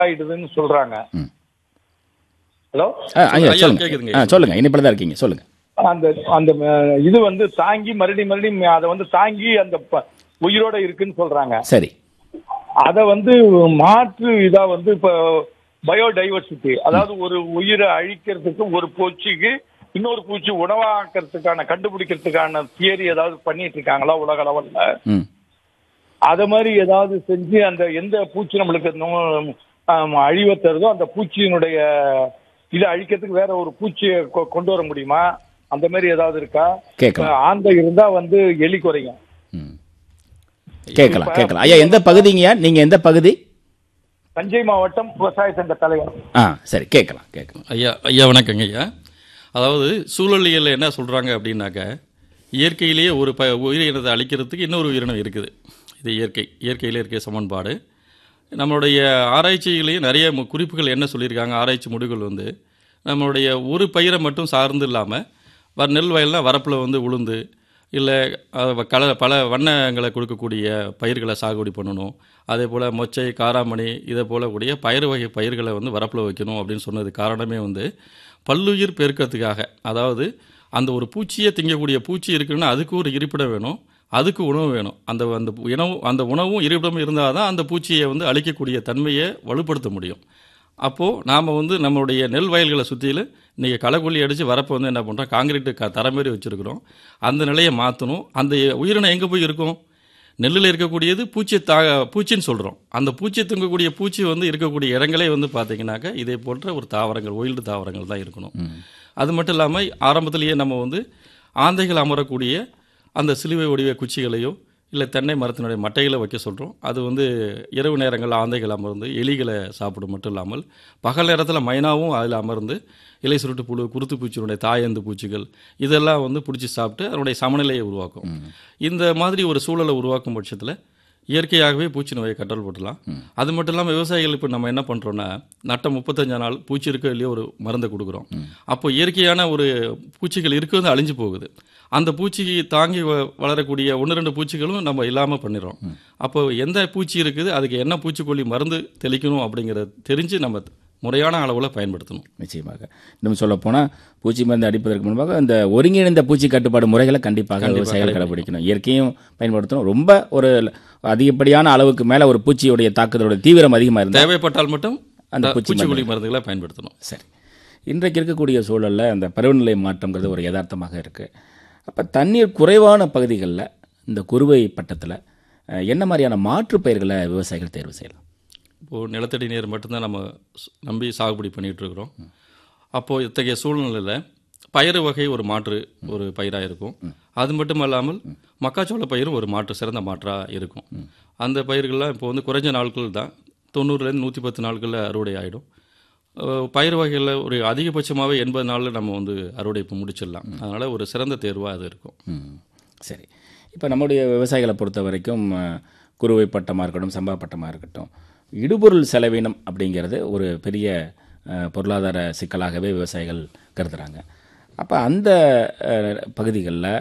ஆயிடுதுன்னு சொல்றாங்க ம். ஹலோ ஆ, ஐயா ஐயா, சொல்லுங்க கேக்குதுங்க. ஆ சொல்லுங்க இனிப்பில் தான் இருக்கீங்க சொல்லுங்க அந்த அந்த அஹ், இது வந்து தாங்கி மறுபடியும் மறுபடியும் அதை வந்து தாங்கி அந்த ப- உயிரோட இருக்குன்னு சொல்றாங்க சரி அதை வந்து மாற்று இதா வந்து இப்ப பயோடைவர்சிட்டி அதாவது ஒரு உயிரை அழிக்கிறதுக்கு ஒரு பூச்சிக்கு இன்னொரு பூச்சி உணவாக்குறதுக்கான கண்டுபிடிக்கிறதுக்கான தியரி ஏதாவது பண்ணிட்டு இருக்காங்களா உலக அளவுல ம் அத மாதிரி ஏதாவது செஞ்சு அந்த எந்த பூச்சி நம்மளுக்கு நோ- ஆம், அழிவை தருதோ அந்த பூச்சியினுடைய இதை அழிக்கிறதுக்கு வேற ஒரு பூச்சியை கொ- கொண்டு வர முடியுமா அந்த மாதிரி ஏதாவது இருக்கா கேட்கலாம் ஆந்தை இருந்தா வந்து எலி குறையும் ம் கேட்கலாம் கேட்கலாம் ஐயா எந்த பகுதிங்கய்யா நீங்கள் எந்த பகுதி தஞ்சை மாவட்டம் விவசாய சங்க தலைவர் ஆ சரி கேட்கலாம் கேட்கலாம் ஐயா ஐயா வணக்கங்க ஐயா அதாவது சூழலியல் என்ன சொல்கிறாங்க அப்படின்னாக்க இயற்கையிலேயே ஒரு ப உயிரினத்தை அழிக்கிறதுக்கு இன்னொரு உயிரினம் இருக்குது இது இயற்கை இயற்கையிலே இருக்க சமன்பாடு நம்மளுடைய ஆராய்ச்சியிலேயே நிறைய மு- குறிப்புகள் என்ன சொல்லியிருக்காங்க ஆராய்ச்சி முடிவுகள் வந்து நம்மளுடைய ஒரு பயிரை மட்டும் சார்ந்து இல்லாமல் வ நெல் வயலில் வரப்பில் வந்து உளுந்து இல்லை கல பல வண்ணங்களை கொடுக்கக்கூடிய பயிர்களை சாகுபடி பண்ணணும் அதே போல் மொச்சை காராமணி இதை போல கூடிய பயிர் வகை பயிர்களை வந்து வரப்பில் வைக்கணும் அப்படின்னு சொன்னது காரணமே வந்து பல்லுயிர் பெருக்கத்துக்காக அதாவது அந்த ஒரு பூச்சியை திங்கக்கூடிய பூச்சி இருக்குன்னா அதுக்கு ஒரு இருப்பிடம் வேணும் அதுக்கு உணவு வேணும் அந்த அந்த உணவு அந்த உணவும் இருப்பிடமும் இருந்தால் தான் அந்த பூச்சியை வந்து அழிக்கக்கூடிய தன்மையை வலுப்படுத்த முடியும் அப்போது நாம் வந்து நம்மளுடைய நெல் வயல்களை சுற்றியில் இன்றைக்கி களைக்கொல்லி அடித்து வரப்போ வந்து என்ன பண்ணுறோம் காங்கிரீட்டு க தர மாதிரி வச்சுருக்கிறோம் அந்த நிலையை மாற்றணும் அந்த உயிரினம் எங்கே போய் இருக்கும் நெல்லில் இருக்கக்கூடியது பூச்சி தா பூச்சின்னு சொல்கிறோம் அந்த பூச்சி தூங்கக்கூடிய பூச்சி வந்து இருக்கக்கூடிய இடங்களே வந்து பார்த்தீங்கன்னாக்கா இதே போன்ற ஒரு தாவரங்கள் ஒயில்டு தாவரங்கள் தான் இருக்கணும் அது மட்டும் இல்லாமல் ஆரம்பத்திலேயே நம்ம வந்து ஆந்தைகள் அமரக்கூடிய அந்த சிலுவை வடிவ குச்சிகளையோ இல்லை தென்னை மரத்தினுடைய மட்டைகளை வைக்க சொல்கிறோம் அது வந்து இரவு நேரங்களில் ஆந்தைகள் அமர்ந்து எலிகளை சாப்பிடும் மட்டும் இல்லாமல் பகல் நேரத்தில் மைனாவும் அதில் அமர்ந்து இலை சுருட்டு புழு குருத்து பூச்சியினுடைய தாயந்து பூச்சிகள் இதெல்லாம் வந்து பிடிச்சி சாப்பிட்டு அதனுடைய சமநிலையை உருவாக்கும் இந்த மாதிரி ஒரு சூழலை உருவாக்கும் பட்சத்தில் இயற்கையாகவே பூச்சி நோயை கண்ட்ரோல் பண்ணலாம் அது மட்டும் இல்லாமல் விவசாயிகள் இப்போ நம்ம என்ன பண்ணுறோன்னா நட்ட முப்பத்தஞ்சா நாள் பூச்சி இருக்கோ இல்லையோ ஒரு மருந்தை கொடுக்குறோம் அப்போ இயற்கையான ஒரு பூச்சிகள் இருக்கிறது அழிஞ்சு போகுது அந்த பூச்சிக்கு தாங்கி வ- வளரக்கூடிய ஒன்று ரெண்டு பூச்சிகளும் நம்ம இல்லாமல் பண்ணிடுறோம் அப்போ எந்த பூச்சி இருக்குது அதுக்கு என்ன பூச்சிக்கொல்லி மருந்து தெளிக்கணும் அப்படிங்கிறத தெரிஞ்சு நம்ம முறையான அளவில் பயன்படுத்தணும் நிச்சயமாக இன்னும் சொல்ல போனால் பூச்சி மருந்து அடிப்பதற்கு முன்பாக இந்த ஒருங்கிணைந்த பூச்சி கட்டுப்பாடு முறைகளை கண்டிப்பாக விவசாயிகள் கடைபிடிக்கணும் இயற்கையும் பயன்படுத்தணும் ரொம்ப ஒரு அதிகப்படியான அளவுக்கு மேலே ஒரு பூச்சியுடைய தாக்குதலோட தீவிரம் அதிகமாக இருந்தால் தேவைப்பட்டால் மட்டும் அந்த அந்த பூச்சி பூச்சிக்கொல்லி மருந்துகளை பயன்படுத்தணும் சரி இன்றைக்கு இருக்கக்கூடிய சூழலில் அந்த பருவநிலை மாற்றம்ங்கிறது ஒரு யதார்த்தமாக இருக்குது அப்போ தண்ணீர் குறைவான பகுதிகளில் இந்த குறுவை பட்டத்தில் அஹ், என்ன மாதிரியான மாற்று பயிர்களை விவசாயிகள் தேர்வு செய்யலாம் இப்போது நிலத்தடி நீர் மட்டும்தான் நம்ம ஸ்- நம்பி சாகுபடி பண்ணிட்டு இருக்கிறோம் அப்போது இத்தகைய சூழ்நிலையில் பயிறு வகை ஒரு மாற்று ஒரு பயிராக இருக்கும் அது மட்டும் இல்லாமல் மக்காச்சோள பயிரும் ஒரு மாற்று சிறந்த மாற்றாக இருக்கும் அந்த பயிர்கள்லாம் இப்போ வந்து குறைஞ்ச நாட்கள் தான் தொண்ணூறுலேருந்து நூற்றி பத்து நாட்களில் அறுவடை ஆகிடும் பயிர் வகைகளில் ஒரு அதிகபட்சமாகவே எண்பது நாளில் நம்ம வந்து அறுவடை இப்போ முடிச்சிடலாம் அதனால் ஒரு சிறந்த தேர்வாக அது இருக்கும் ம் சரி இப்போ நம்முடைய விவசாயிகளை பொறுத்த வரைக்கும் அஹ், குறுவை பட்டமாக இருக்கட்டும் சம்பா பட்டமாக இருக்கட்டும் இடுபொருள் செலவினம் அப்படிங்கிறது ஒரு பெரிய அஹ், பொருளாதார சிக்கலாகவே விவசாயிகள் கருதுகிறாங்க அப்போ அந்த பகுதிகளில்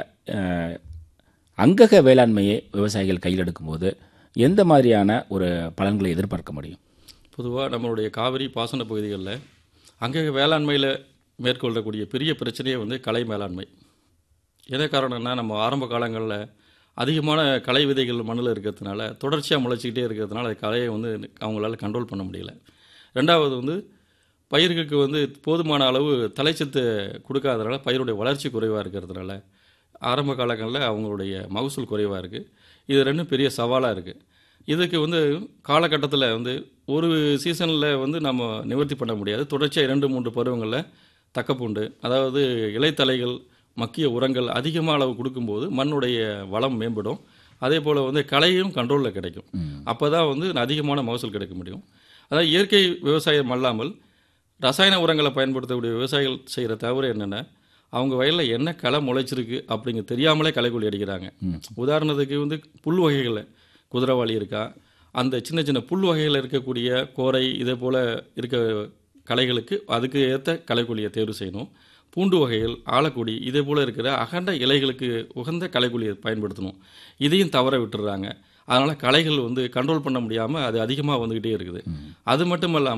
அங்கக வேளாண்மையை விவசாயிகள் கையில் எடுக்கும்போது எந்த மாதிரியான ஒரு பலன்களை எதிர்பார்க்க முடியும் பொதுவாக நம்மளுடைய காவிரி பாசன பகுதிகளில் அங்கே வேளாண்மையில் மேற்கொள்ளக்கூடிய பெரிய பிரச்சனையே வந்து கலை மேலாண்மை என்ன காரணம்னா நம்ம ஆரம்ப காலங்களில் அதிகமான களை விதைகள் மண்ணில் இருக்கிறதுனால தொடர்ச்சியாக முளைச்சிக்கிட்டே இருக்கிறதுனால அந்த கலையை வந்து அவங்களால கண்ட்ரோல் பண்ண முடியல ரெண்டாவது வந்து பயிர்களுக்கு வந்து போதுமான அளவு தலைச்சத்து கொடுக்காதனால பயிருடைய வளர்ச்சி குறைவாக இருக்கிறதுனால ஆரம்ப காலங்களில் அவங்களுடைய மகசூல் குறைவாக இருக்குது இது ரெண்டும் பெரிய சவாலாக இருக்குது இதுக்கு வந்து காலகட்டத்தில் வந்து ஒரு சீசனில் வந்து நம்ம நிவர்த்தி பண்ண முடியாது தொடர்ச்சியாக இரண்டு மூன்று பருவங்களில் தக்கப்பூண்டு அதாவது இலைத்தலைகள் மக்கிய உரங்கள் அதிகமாக அளவு கொடுக்கும்போது மண்ணுடைய வளம் மேம்படும் அதே போல் வந்து களையும் கண்ட்ரோலில் கிடைக்கும் அப்போ தான் வந்து அதிகமான மகசூல் கிடைக்க முடியும் அதாவது இயற்கை விவசாயம் அல்லாமல் ரசாயன உரங்களை பயன்படுத்தக்கூடிய விவசாயிகள் செய்கிற தவறு என்னென்னா அவங்க வயலில் என்ன களை முளைச்சிருக்கு அப்படிங்க தெரியாமலே களைக்கொல்லி அடிக்கிறாங்க உதாரணத்துக்கு வந்து புல் வகைகளில் குதிரைவாளி இருக்கா அந்த சின்ன சின்ன புல் வகைகளில் இருக்கக்கூடிய கோரை இதே போல் இருக்க களைகளுக்கு அதுக்கு ஏற்ற களைக்கொல்லியை தேர்வு செய்யணும் பூண்டு வகைகள் ஆலக்குடி இதே போல் இருக்கிற அகண்ட இலைகளுக்கு உகந்த களைக்கொல்லியை பயன்படுத்தணும் இதையும் தவற விட்டுறாங்க அதனால் களைகள் வந்து கண்ட்ரோல் பண்ண முடியாமல் அது அதிகமாக வந்துக்கிட்டே இருக்குது அது மட்டும் இல்லாமல்